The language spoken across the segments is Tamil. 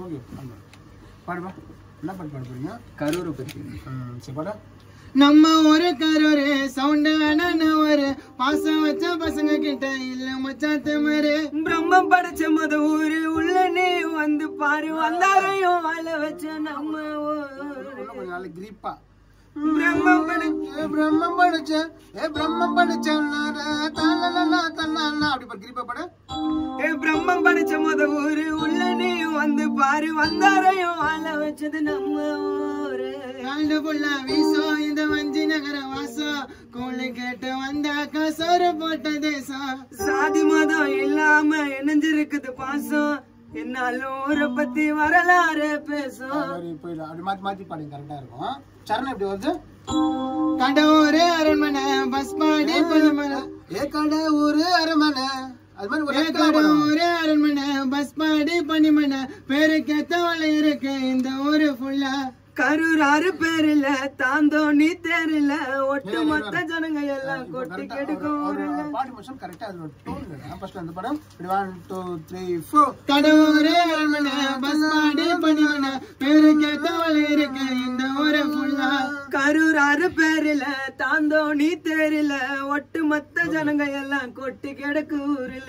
ஓகே பாடுப்பா என்ன பாட்டு பாட போறீங்க கரூரை பத்தி ம், சரி பாடா நம்ம ஒரு கரூரு சவுண்ட் வேணான்னு ஒரு பாசம் வச்ச பசங்க கிட்ட இல்ல மச்சான் திமிரு பிரம்மம் படைச்ச முத ஊரு உள்ள நீ வந்து பாரு வந்தாரையும் வாழ வச்ச நம்ம ஊரு. இன்னும் கொஞ்சம் நாளைக்கு கிரீப்பா பிரம்மம் படைச்ச ஏ பிரம்மம் படிச்ச ஏ பிரம்மம் படிச்ச தன்னலா தன்னா அப்படி பாரு கிரீப்பா பாடு ஏ பிரம்மம் படைச்ச முத ஊரு உள்ள நீ வந்து பாரு வந்தாரையும் வாழ வச்சது நம்ம ஊரு ஆண்டு புள்ள வீசம் இந்த வஞ்சி நகர வாசம் கூலி கேட்டு வந்தாக்கா சோறு போட்ட தேசம் சாதி மதம் இல்லாம இணைஞ்சிருக்குது பாசம் என்னாலும் ஊரை பத்தி வரலாறு பேசும் சரி போயிடலாம் அப்படி மாத்தி மாத்தி பாடுங்க கரெக்டா இருக்கும் சரணம் எப்படி வருது கடவுரு அரண்மனை பஸ் பாடி பணிமனை ஏ கடை ஊரு அரமனை அது மாதிரி ஒரு ஏ இடத்துல பாடணும். கடவுரு அரண்மனை பஸ் பாடி பணிமனை பேருக்கேத்தவளை இருக்கு இந்த ஊரு ஃபுல்லா கரூர் ஆறு பேருல தாந்தோணி தேரில ஒட்டு மொத்த ஜனங்க எல்லாம் இப்போ கொட்டி correct ஆ கெடுக்கும் ஒரு- ஒரு ஊருல பாட்டு மட்டும் கரெக்டா அதோட டோன் இல்லைடா ஃபர்ஸ்ட் அந்த படம் இப்படி ஒன் டூ த்ரீ ஃபோர் கடவுரு அரண்மனை பஸ் பாடி பணிமனை பேருக்கேத்தவளை இருக்கு இந்த ஊரு ஃபுல்லா கரூர் ஆறு பேருல தாந்தோணி தேரில ஒட்டு மொத்த ஜனங்க எல்லாம் கொட்டி கெடுக்கு ஊருல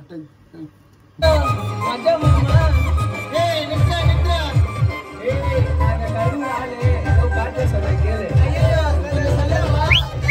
மஜா மாமா. ஏய் நிக்கா நிக்கா ஏய், நாங்க கரூர் ஆளு. ஏதோ பாட்டு சொல்றேன் கேளு. ஐயோ சொல்ல சொல்லவா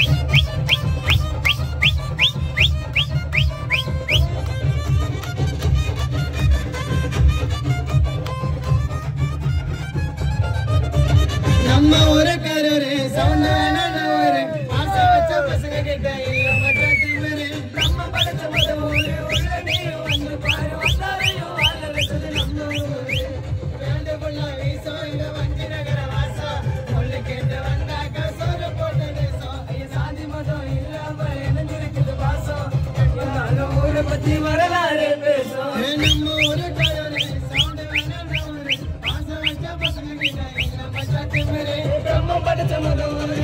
நம்ம ஒரு கரூரு சவுண்ட் வேணான்னு ஒரு ஆசை வச்ச பசங்க கிட்ட இல்ல மச்சான் திமிரு நம்ம படைச்ச முத ஊரு, உள்ள நீ வந்து பாரு, வந்தாரையும் வாழ வச்சது நம்ம ஊரு. வேண்டு புள்ள வீசம் இந்த வஞ்சி நகர வாசம் சொல்லு கேட்டு வந்தாக்கா சோறு போட்ட தேசம் ஐயா, சாதி மதம் இல்லாம இணைஞ்சிருக்குது பாசம். இருந்தாலும் ஊரை பத்தி வரலாறு பேசும் ஏ நம்ம ஒரு கரூரு சவுண்ட் வேணான்னு ஒரு ஆசை வச்ச பசங்க கிட்ட இல்ல மச்சான் திமிரு பிரம்மம் படைச்ச முத ஊரு,